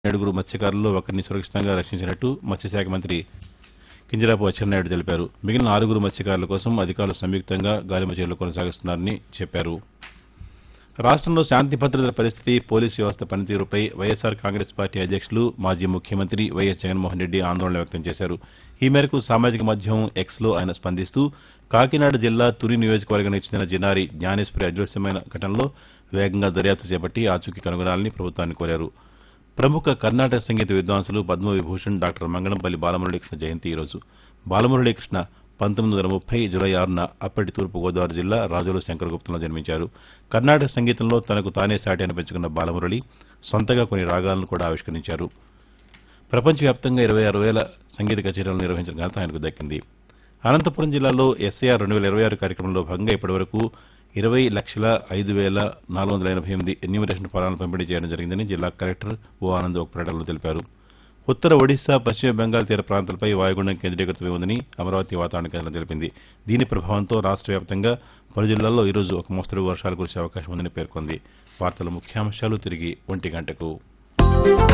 ఏడుగురు మత్స్యకారుల్లో ఒకరిని సురక్షితంగా రక్షించినట్టు మత్స్యశాఖ మంత్రి కింజరాపు అచ్చెన్నాయుడు తెలిపారు మిగిలిన ఆరుగురు మత్స్యకారుల కోసం అధికారులు సంయుక్తంగా గాలింపు చర్యలు కొనసాగిస్తున్నారని చెప్పారు రాష్ట్రంలో శాంతి భద్రతల పరిస్థితి పోలీసు వ్యవస్థ పనితీరుపై వైఎస్సార్ కాంగ్రెస్ పార్టీ అధ్యక్షులు మాజీ ముఖ్యమంత్రి వైఎస్ జగన్మోహన్ రెడ్డి ఆందోళన వ్యక్తం చేశారు ఈ మేరకు సామాజిక మాధ్యమం ఎక్స్లో ఆయన స్పందిస్తూ కాకినాడ జిల్లా తురి నియోజకవర్గానికి చెందిన జినారి జ్ఞానేశ్వరి అదృశ్యమైన ఘటనలో వేగంగా దర్యాప్తు చేపట్టి ఆచూకీ కనుగొనాలని ప్రభుత్వాన్ని కోరారు ప్రముఖ కర్ణాటక సంగీత విద్వాంసులు పద్మవిభూషణ్ డాక్టర్ మంగళంపల్లి బాలమురళీకృష్ణ జయంతి ఈరోజు బాలమురళీకృష్ణ పంతొమ్మిది వందల ముప్పై జులై ఆరున అప్పటి తూర్పుగోదావరి జిల్లా రాజుల శంకరగుప్తంలో జన్మించారు కర్ణాటక సంగీతంలో తనకు తానే సాటి అనిపించుకున్న బాలమురళి సొంతగా కొన్ని రాగాలను కూడా ఆవిష్కరించారు ప్రపంచవ్యాప్తంగా ఇరవై ఆరు వేల సంగీత కచేరీలను నిర్వహించిన ఘనత ఆయనకు దక్కింది అనంతపురం జిల్లాలో ఎస్ఐఆర్ రెండు వేల ఇరవై ఆరు కార్యక్రమంలో భాగంగా ఇప్పటివరకు ఇరవై లక్షల ఐదు వేల నాలుగు వందల ఎనభై ఎనిమిది ఎన్యూమరేషన్ ఫలాలను పంపిణీ చేయడం జరిగిందని జిల్లా కలెక్టర్ ఓ ఆనంద్ ఒక ప్రకటనలో తెలిపారు ఉత్తర ఒడిశా పశ్చిమ బెంగాల్ తీర ప్రాంతాలపై వాయుగుండం కేంద్రీకృతమై ఉందని అమరావతి వాతావరణ కేంద్రం తెలిపింది దీని ప్రభావంతో రాష్ట్ర వ్యాప్తంగా పలు జిల్లాల్లో ఈరోజు ఒక మోస్తరు వర్షాలు కురిసే అవకాశం ఉందని పేర్కొంది వార్తల ముఖ్యాంశాలు తిరిగి ఒంటి గంటకు